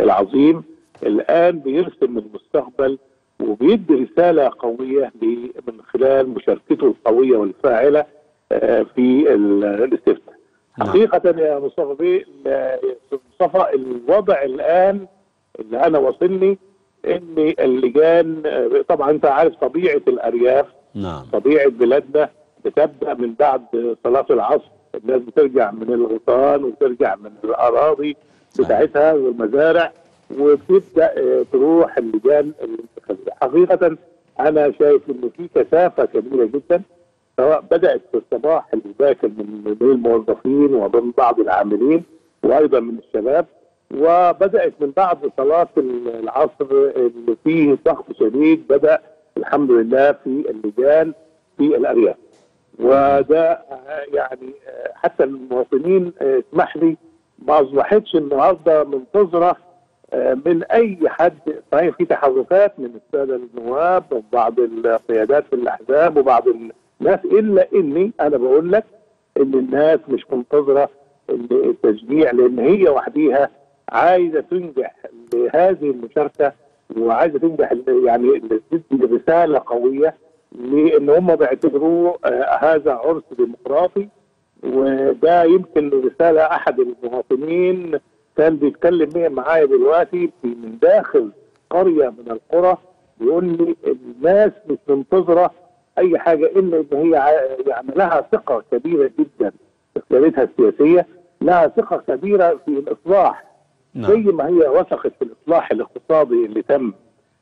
العظيم الان بيرسم المستقبل وبيدي رساله قويه من خلال مشاركته القويه والفاعله في الاستفتاء. حقيقه يا مصطفى بيه مصطفى الوضع الان اللي انا واصلني ان اللجان طبعا انت عارف طبيعه الارياف نعم طبيعه بلادنا بتبدا من بعد صلاه العصر الناس بترجع من الغيطان وترجع من الاراضي بتاعتها والمزارع وبتبدا تروح اللجان الانتخابيه حقيقه انا شايف انه في كثافه كبيره جدا سواء بدات في الصباح الباكر من الموظفين ومن بعض العاملين وايضا من الشباب وبدات من بعد صلاه العصر اللي فيه ضغط شديد بدا الحمد لله في اللجان في الارياف وده يعني حتى المواطنين اسمح لي ما اصبحتش النهارده منتظره من اي حد صحيح في تحركات من الساده النواب وبعض القيادات في الاحزاب وبعض الناس الا اني انا بقول لك ان الناس مش منتظره التشجيع لان هي وحديها عايزه تنجح لهذه المشاركه وعايزه تنجح يعني تدي رساله قويه لان هم بيعتبروه آه هذا عرس ديمقراطي وده يمكن رساله احد المواطنين كان بيتكلم معايا دلوقتي من داخل قريه من القرى بيقول لي الناس مش منتظره اي حاجه الا ان هي يعني لها ثقه كبيره جدا في قيادتها السياسيه لها ثقه كبيره في الاصلاح نعم. زي ما هي وثقت في الاصلاح الاقتصادي اللي تم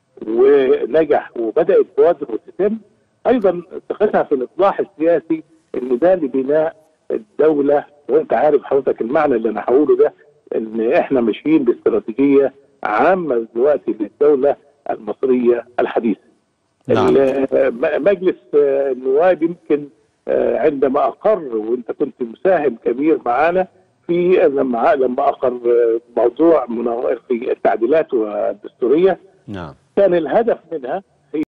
ونجح وبدات بوادره تتم ايضا ثقتها في الاصلاح السياسي اللي ده لبناء الدوله وانت عارف حضرتك المعنى اللي انا هقوله ده ان احنا ماشيين باستراتيجيه عامه دلوقتي للدوله المصريه الحديثه. نعم. مجلس النواب يمكن عندما اقر وانت كنت مساهم كبير معانا في لما لما اقر موضوع في التعديلات الدستوريه نعم كان الهدف منها